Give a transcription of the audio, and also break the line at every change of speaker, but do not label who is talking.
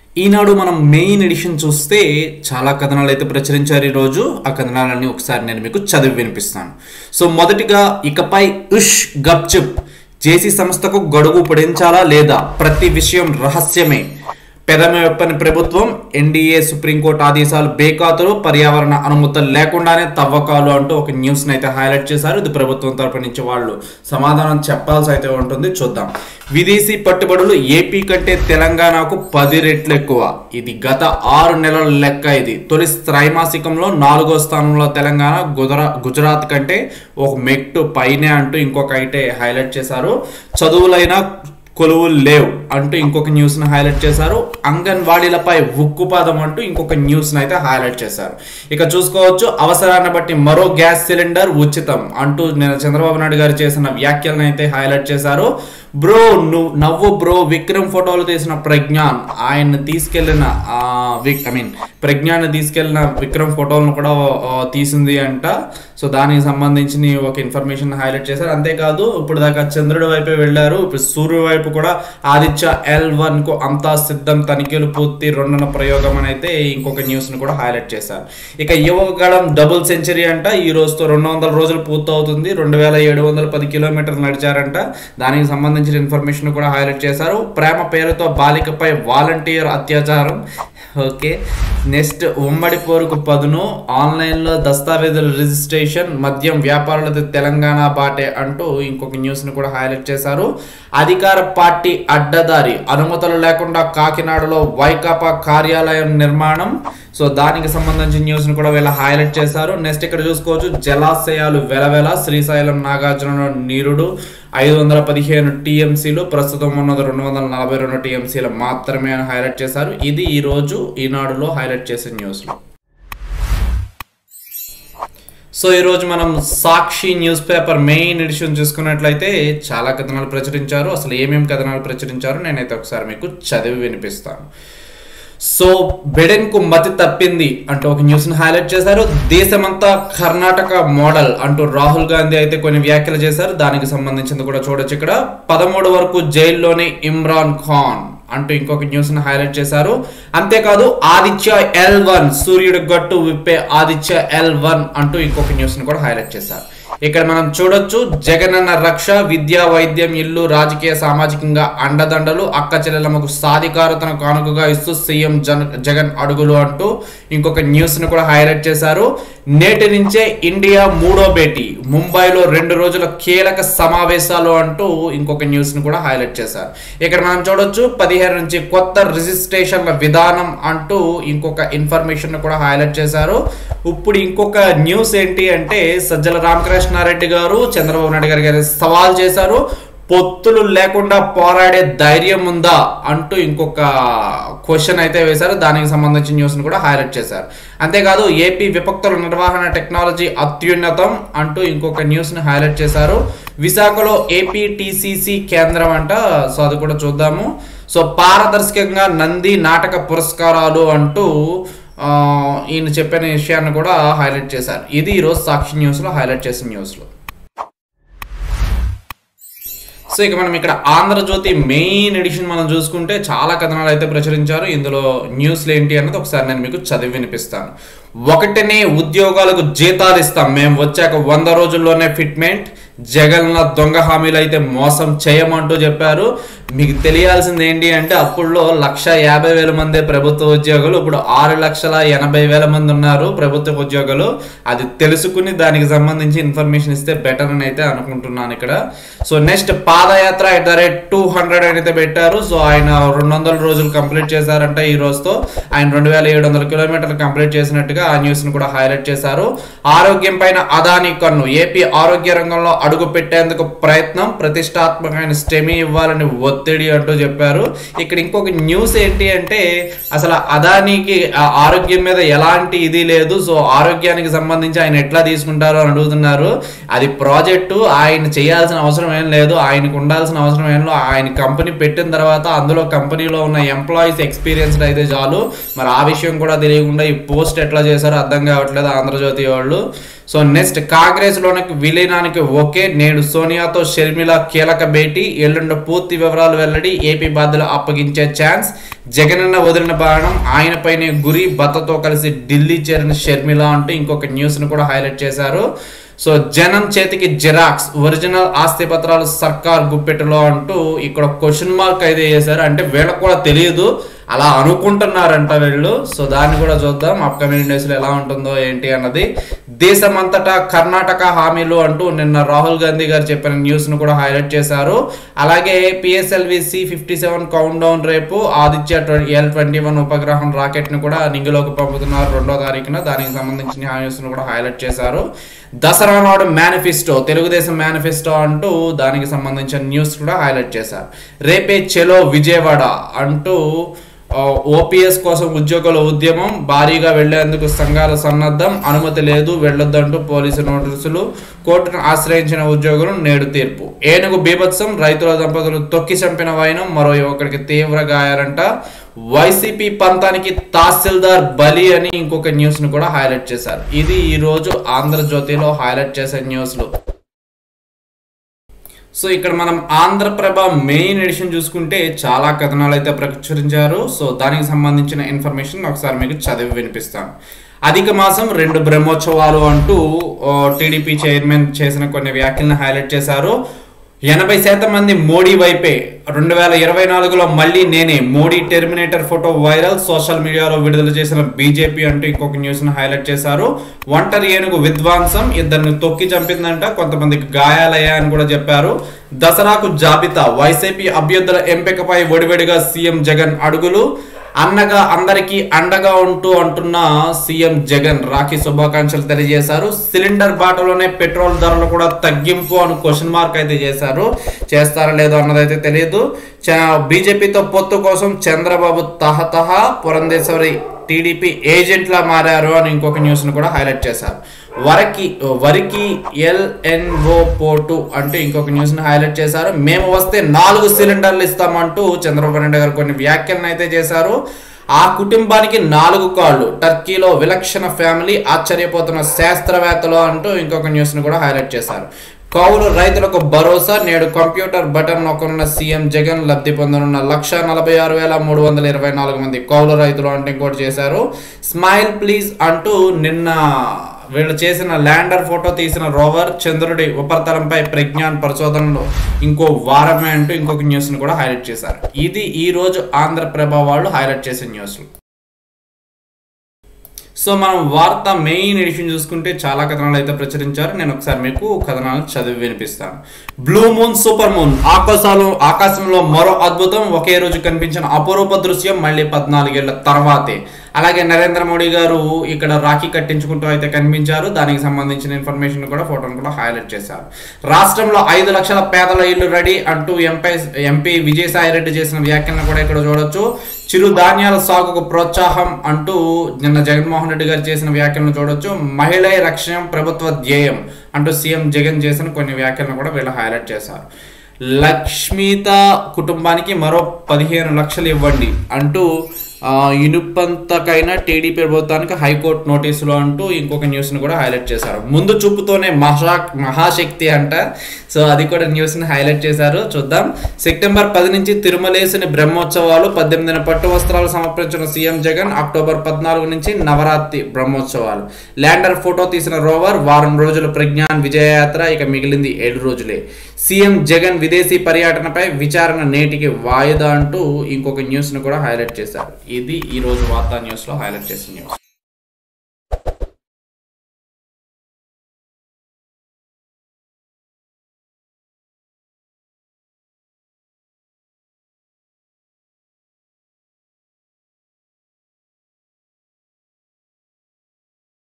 ఈనాడు మనం main edition చూస్తే చాలా కథనాలు అయితే ప్రచురించారు ఈరోజు ఆ కథనాలన్నీ ఒకసారి నేను మీకు చదివి వినిపిస్తాను సో మొదటిగా ఇకపై ఉష్ గప్చుప్ జేసీ సంస్థకు గడువు పొడించాలా లేదా ప్రతి విషయం రహస్యమే పెదమి వెప్పని ప్రభుత్వం ఎన్డీఏ సుప్రీంకోర్టు ఆదేశాలు బేఖాతులు పర్యావరణ అనుమతులు లేకుండానే తవ్వకాలు అంటూ ఒక న్యూస్ అయితే హైలైట్ చేశారు ఇది ప్రభుత్వం తరపు నుంచి వాళ్ళు సమాధానం చెప్పాల్సి అయితే ఉంటుంది చూద్దాం విదేశీ పట్టుబడులు ఏపీ కంటే తెలంగాణకు పది రెట్లు ఎక్కువ ఇది గత ఆరు నెలల లెక్క ఇది తొలి త్రైమాసికంలో నాలుగో స్థానంలో తెలంగాణ గుజరా గుజరాత్ కంటే ఒక మెట్టు పైనే అంటూ ఇంకొక అయితే హైలైట్ చేశారు చదువులైనా కొలువులు లేవు అంటూ ఇంకొక న్యూస్ ను హైలైట్ చేశారు అంగన్వాడీలపై ఉక్కుపాదం అంటూ ఇంకొక న్యూస్ ను అయితే హైలైట్ చేశారు ఇక చూసుకోవచ్చు అవసరాన్ని బట్టి మరో గ్యాస్ సిలిండర్ ఉచితం అంటూ నేను చంద్రబాబు నాయుడు గారు చేసిన వ్యాఖ్యలను అయితే హైలైట్ చేశారు బ్రో నువ్వు నవ్వు బ్రో విక్రమ్ ఫోటోలు తీసిన ప్రజ్ఞాన్ ఆయన తీసుకెళ్లిన ఐ మీన్ ప్రజ్ఞాన్ తీసుకెళ్లిన విక్రమ్ ఫోటోలను కూడా ఆ, తీసింది అంట సో దానికి సంబంధించిన ఒక ఇన్ఫర్మేషన్ హైలైట్ చేశారు అంతేకాదు ఇప్పుడు దాకా చంద్రుడి వైపే వెళ్ళారు ఇప్పుడు సూర్యుడి వైపు కూడా ఆదిత్య ఎల్ వన్ కు అంతా సిద్ధం తనిఖీలు పూర్తి రెండున ప్రయోగం అని అయితే ఇంకొక న్యూస్ ను కూడా హైలైట్ చేశారు ఇక యువగళం డబుల్ సెంచరీ అంట ఈ రోజుతో రెండు వందల రోజులు పూర్తవుతుంది రెండు వేల ఏడు వందల పది కిలోమీటర్లు నడిచారంట దానికి సంబంధించిన ఇన్ఫర్మేషన్ కూడా హైలైట్ చేశారు ప్రేమ పేరుతో బాలికపై వాలంటీర్ అత్యాచారం ఓకే నెక్స్ట్ ఉమ్మడి పోరుకు పదును ఆన్లైన్లో దస్తావేజుల రిజిస్ట్రేషన్ మద్యం వ్యాపారులది తెలంగాణ బాటే అంటూ ఇంకొక న్యూస్ను కూడా హైలైట్ చేశారు అధికార పార్టీ అడ్డదారి అనుమతులు లేకుండా కాకినాడలో వైకాపా కార్యాలయం నిర్మాణం సో దానికి సంబంధించిన న్యూస్ను కూడా వీళ్ళు హైలైట్ చేశారు నెక్స్ట్ ఇక్కడ చూసుకోవచ్చు జలాశయాలు వెలవెల శ్రీశైలం నాగార్జున నీరుడు ఐదు వందల పదిహేను టీఎంసీలు ప్రస్తుతం ఉన్నది రెండు వందల నలభై రెండు టీఎంసీలు మాత్రమే అని హైలైట్ చేశారు ఇది ఈ రోజు ఈనాడులో హైలైట్ చేసిన న్యూస్లో సో ఈరోజు మనం Sakshi news paper main edition చూసుకున్నట్లయితే చాలా కథనాలు ప్రచురించారు అసలు ఏమేమి కథనాలు ప్రచురించారు నేనైతే ఒకసారి మీకు చదివి వినిపిస్తాను సో బెడెన్ కు మతి తప్పింది అంటూ ఒక న్యూస్ ని హైలైట్ చేశారు దేశమంతా కర్ణాటక మోడల్ అంటూ రాహుల్ గాంధీ అయితే కొన్ని వ్యాఖ్యలు చేశారు దానికి సంబంధించింది కూడా చూడొచ్చు ఇక్కడ పదమూడు వరకు జైల్లోనే ఇమ్రాన్ ఖాన్ అంటూ ఇంకొక న్యూస్ ని హైలైట్ చేశారు అంతేకాదు ఆదిత్య ఎల్ వన్ సూర్యుడు గట్టు విప్పే ఆదిత్య ఎల్ వన్ అంటూ ఇంకొక న్యూస్ ని కూడా హైలైట్ చేశారు ఇక్కడ మనం చూడొచ్చు జగనన్న రక్ష విద్య వైద్యం ఇల్లు రాజకీయ సామాజికంగా అండదండలు అక్క చెల్లెలమ్మకు సాధికారతను కానుకగా ఇస్తూ సీఎం జన జగన్ అడుగులు అంటూ ఇంకొక న్యూస్ ను కూడా హైలైట్ చేశారు నేటి నుంచే ఇండియా మూడో భేటీ ముంబైలో రెండు రోజుల కీలక సమావేశాలు అంటూ ఇంకొక న్యూస్ ను కూడా హైలైట్ చేశారు ఇక్కడ మనం చూడొచ్చు పదిహేను నుంచి కొత్త రిజిస్ట్రేషన్ల విధానం అంటూ ఇంకొక ఇన్ఫర్మేషన్ ను కూడా హైలైట్ చేశారు ఇప్పుడు ఇంకొక న్యూస్ ఏంటి అంటే సజ్జల రామకృష్ణారెడ్డి గారు చంద్రబాబు నాయుడు గారి గారు సవాల్ చేశారు పొత్తులు లేకుండా పోరాడే ధైర్యం ఉందా అంటూ ఇంకొక క్వశ్చన్ అయితే వేశారు దానికి సంబంధించిన న్యూస్ను కూడా హైలైట్ చేశారు అంతేకాదు ఏపీ విపక్తుల నిర్వహణ టెక్నాలజీ అత్యున్నతం అంటూ ఇంకొక న్యూస్ని హైలైట్ చేశారు విశాఖలో ఏపీటీసీసీ కేంద్రం అంట సో అది కూడా చూద్దాము సో పారదర్శకంగా నంది నాటక పురస్కారాలు అంటూ ఆ, ఈయన చెప్పిన విషయాన్ని కూడా హైలైట్ చేశారు ఇది ఈరోజు సాక్షి న్యూస్లో హైలైట్ చేసిన న్యూస్లో సో ఇక మనం ఇక్కడ ఆంధ్రజ్యోతి మెయిన్ ఎడిషన్ మనం చూసుకుంటే చాలా కథనాలు అయితే ప్రచురించారు ఇందులో న్యూస్లు ఏంటి అన్నది ఒకసారి నేను మీకు చదివి వినిపిస్తాను ఒకటినే ఉద్యోగాలకు జీతాలు ఇస్తాం మేము వచ్చాక వంద రోజుల్లోనే ఫిట్మెంట్ జగన్ దొంగ హామీలు అయితే మోసం చేయమంటూ చెప్పారు మీకు తెలియాల్సింది ఏంటి అంటే అప్పుడులో లక్ష యాభై వేల మందే ప్రభుత్వ ఉద్యోగులు ఇప్పుడు ఆరు లక్షల ఎనభై వేల మంది ఉన్నారు ప్రభుత్వ ఉద్యోగులు అది తెలుసుకుని దానికి సంబంధించి ఇన్ఫర్మేషన్ ఇస్తే బెటర్ అని అయితే అనుకుంటున్నాను ఇక్కడ so next padayatra at the rate two hundred అయితే పెట్టారు సో ఆయన రెండు వందల రోజులు కంప్లీట్ చేశారంట ఈ రోజుతో ఆయన రెండు వేల ఏడు వందల కిలోమీటర్లు కంప్లీట్ చేసినట్టుగా ఆ న్యూస్ ను కూడా హైలైట్ చేశారు ఆరోగ్యం పైన అదాని కన్ను ఏపీ ఆరోగ్య రంగంలో అడుగు పెట్టేందుకు ప్రయత్నం ప్రతిష్టాత్మకమైన స్టెమీ ఇవ్వాలని ఒత్తిడి అంటూ చెప్పారు ఇక్కడ ఇంకొక న్యూస్ ఏంటి అంటే అసలు అదానికి ఆ ఆరోగ్యం మీద ఎలాంటి ఇది లేదు సో ఆరోగ్యానికి సంబంధించి ఆయన ఎట్లా తీసుకుంటారో అని అడుగుతున్నారు అది ప్రాజెక్టు ఆయన చేయాల్సిన అవసరం ఏం లేదు ఆయనకు ఉండాల్సిన అవసరం ఏం లేదు ఆయన కంపెనీ పెట్టిన తర్వాత అందులో కంపెనీలో ఉన్న ఎంప్లాయీస్ ఎక్స్పీరియన్స్డ్ అయితే చాలు మరి ఆ విషయం కూడా తెలియకుండా ఈ పోస్ట్ ఎట్లా చేశారో అర్థం కావట్లేదు ఆంధ్రజ్యోతి వాళ్ళు సో నెక్స్ట్ కాంగ్రెస్ లోనికి విలీనానికి ఓకే నేడు సోనియాతో షర్మిల కీలక భేటీ ఎల్లుండి పూర్తి వివరాలు వెల్లడి ఏపీ బాధ్యులు అప్పగించే ఛాన్స్ జగనన్న వదిలిన బాణం ఆయనపైనే గురి భర్తతో కలిసి ఢిల్లీ చేరిన షర్మిల అంటూ ఇంకొక న్యూస్ ను కూడా హైలైట్ చేశారు సో జనం చేతికి జిరాక్స్ ఒరిజినల్ ఆస్తి పత్రాలు సర్కార్ గుప్పెట్టులో అంటూ ఇక్కడ క్వశ్చన్ మార్క్ అయితే చేశారు అంటే వీళ్ళకి కూడా తెలియదు అలా అనుకుంటున్నారంట వీళ్ళు సో దాన్ని కూడా చూద్దాం అప్కమింగ్ డేస్ లో ఎలా ఉంటుందో ఏంటి అన్నది దేశమంతటా కర్ణాటక హామీలు అంటూ నిన్న రాహుల్ గాంధీ గారు చెప్పిన న్యూస్ ను కూడా హైలైట్ చేశారు అలాగే PSLV C fifty seven countdown రేపు ఆదిత్య ఎల్ ట్వంటీ వన్ ఉపగ్రహం రాకెట్ ను కూడా నింగిలోకి పంపుతున్నారు రెండో తారీఖున దానికి సంబంధించిన న్యూస్ ను కూడా హైలైట్ చేశారు దసరా నాడు మేనిఫెస్టో తెలుగుదేశం మేనిఫెస్టో అంటూ దానికి సంబంధించిన న్యూస్ కూడా హైలైట్ చేశారు రేపే చెలో విజయవాడ అంటూ ఓపీఎస్ కోసం ఉద్యోగుల ఉద్యమం భారీగా వెళ్లేందుకు సంఘాల సన్నద్ధం అనుమతి లేదు వెళ్లొద్దంటూ పోలీసు నోటీసులు కోర్టును ఆశ్రయించిన ఉద్యోగులు నేడు తీర్పు ఏనుగు బీభత్సం రైతుల దంపతులు తొక్కి చంపిన వైనం మరో యువకుడికి తీవ్ర గాయాలంట వైసీపీ పంతానికి తహసీల్దార్ బలి అని ఇంకొక న్యూస్ ను కూడా హైలైట్ చేశారు ఇది ఈ రోజు ఆంధ్రజ్యోతిలో హైలైట్ చేసే న్యూస్లు సో ఇక్కడ మనం ఆంధ్రప్రభ మెయిన్ ఎడిషన్ చూసుకుంటే చాలా కథనాలు అయితే ప్రచురించారు సో దానికి సంబంధించిన ఇన్ఫర్మేషన్ ఒకసారి మీకు చదివి వినిపిస్తాను అధిక మాసం రెండు బ్రహ్మోత్సవాలు అంటూ టీడీపీ చైర్మన్ చేసిన కొన్ని వ్యాఖ్యలను హైలైట్ చేశారు ఎనభై శాతం మంది మోడీ వైపే రెండు వేల ఇరవై నాలుగులో మళ్ళీ నేనే Modi terminator photo viral social మీడియాలో విడుదల చేసిన బీజేపీ అంటూ ఇంకొక న్యూస్ ను హైలైట్ చేశారు ఒంటరి ఏనుగు విధ్వంసం ఇద్దరిని తొక్కి చంపిందంట కొంతమందికి గాయాలయ్యాయని కూడా చెప్పారు దసరాకు జాబితా వైసీపీ అభ్యర్థుల ఎంపికపై ఒడివడిగా సీఎం జగన్ అడుగులు అన్నగా అందరికీ అండగా ఉంటూ అంటున్న సీఎం జగన్ రాఖీ శుభాకాంక్షలు తెలియజేశారు సిలిండర్ బాటలోనే పెట్రోల్ ధరలు కూడా తగ్గింపు అని క్వశ్చన్ మార్క్ అయితే చేశారు చేస్తారా లేదో అన్నదైతే తెలియదు బీజేపీతో పొత్తు కోసం చంద్రబాబు తహతహ పురంధేశ్వరి టీడీపీ ఏజెంట్లా మారారు అని ఇంకొక న్యూస్ ను కూడా హైలైట్ చేశారు వరికి వరికి ఎల్ఎన్ఓ పోటు అంటూ ఇంకొక న్యూస్ ను హైలైట్ చేశారు మేము వస్తే నాలుగు సిలిండర్లు ఇస్తామంటూ చంద్రబాబు నాయుడు గారు కొన్ని వ్యాఖ్యలను అయితే చేశారు ఆ కుటుంబానికి నాలుగు కాళ్ళు టర్కీలో విలక్షణ ఫ్యామిలీ ఆశ్చర్యపోతున్న శాస్త్రవేత్తలు అంటూ ఇంకొక న్యూస్ ను కూడా హైలైట్ చేశారు కౌలు రైతులకు భరోసా నేడు కంప్యూటర్ బటన్ నొక్కనున్న సీఎం జగన్ లబ్ధి పొందనున్న లక్ష నలభై ఆరు వేల మూడు వందల ఇరవై నాలుగు మంది కౌలు రైతులు అంటే ఇంకోటి చేశారు స్మైల్ ప్లీజ్ అంటూ నిన్న వీళ్ళు చేసిన ల్యాండర్ ఫోటో తీసిన రోవర్ చంద్రుడి ఉపరితలంపై ప్రజ్ఞాన్ పరిశోధనలో ఇంకో వారమే అంటూ ఇంకొక న్యూస్ ను కూడా హైలైట్ చేశారు ఇది ఈ రోజు ఆంధ్రప్రభ వాళ్ళు హైలైట్ చేసిన న్యూస్లు సో మనం వార్త మెయిన్ ఎడిషన్ చూసుకుంటే చాలా కథనాలు అయితే ప్రచురించారు నేను ఒకసారి మీకు కథనాలు చదివి వినిపిస్తాను బ్లూ మూన్ సూపర్ మూన్ ఆకాశాలు ఆకాశంలో మరో అద్భుతం ఒకే రోజు కనిపించిన అపరూప దృశ్యం మళ్ళీ పద్నాలుగేళ్ల తర్వాతే అలాగే నరేంద్ర మోడీ గారు ఇక్కడ రాఖీ కట్టించుకుంటూ అయితే కనిపించారు దానికి సంబంధించిన ఇన్ఫర్మేషన్ కూడా ఫోటోను కూడా హైలైట్ చేశారు రాష్ట్రంలో ఐదు లక్షల పేదల ఇల్లు రెడీ అంటూ ఎంపీ ఎంపీ విజయసాయి రెడ్డి చేసిన వ్యాఖ్యలను కూడా ఇక్కడ చూడొచ్చు చిరు ధాన్యాల సాగుకు ప్రోత్సాహం అంటూ నిన్న జగన్మోహన్ రెడ్డి గారు చేసిన వ్యాఖ్యలను చూడొచ్చు మహిళ రక్షణ ప్రభుత్వ ధ్యేయం అంటూ సీఎం జగన్ చేసిన కొన్ని వ్యాఖ్యలను కూడా వీళ్ళు హైలైట్ చేశారు లక్ష్మీత కుటుంబానికి మరో పదిహేను లక్షలు ఇవ్వండి అంటూ ఇనుపంతకైనా టీడీపీ ప్రభుత్వానికి హైకోర్టు నోటీసులు అంటూ ఇంకొక న్యూస్ని కూడా హైలైట్ చేశారు ముందు చూపుతోనే మహా మహాశక్తి అంట సో అది కూడా న్యూస్ని హైలైట్ చేశారు చూద్దాం సెప్టెంబర్ పది నుంచి తిరుమలేసుని బ్రహ్మోత్సవాలు పద్దెనిమిదిన పట్టు వస్త్రాలు సమర్పించిన సీఎం జగన్ అక్టోబర్ పద్నాలుగు నుంచి నవరాత్రి బ్రహ్మోత్సవాలు ల్యాండర్ ఫోటో తీసిన రోవర్ వారం రోజుల ప్రజ్ఞాన్ విజయయాత్ర ఇక మిగిలింది ఏడు రోజులే సీఎం జగన్ విదేశీ పర్యటనపై విచారణ నేటికి వాయిదా అంటూ ఇంకొక న్యూస్ను కూడా హైలైట్ చేశారు ఇది ఈ రోజు వార్తా న్యూస్లో హైలైట్ చేసిన న్యూస్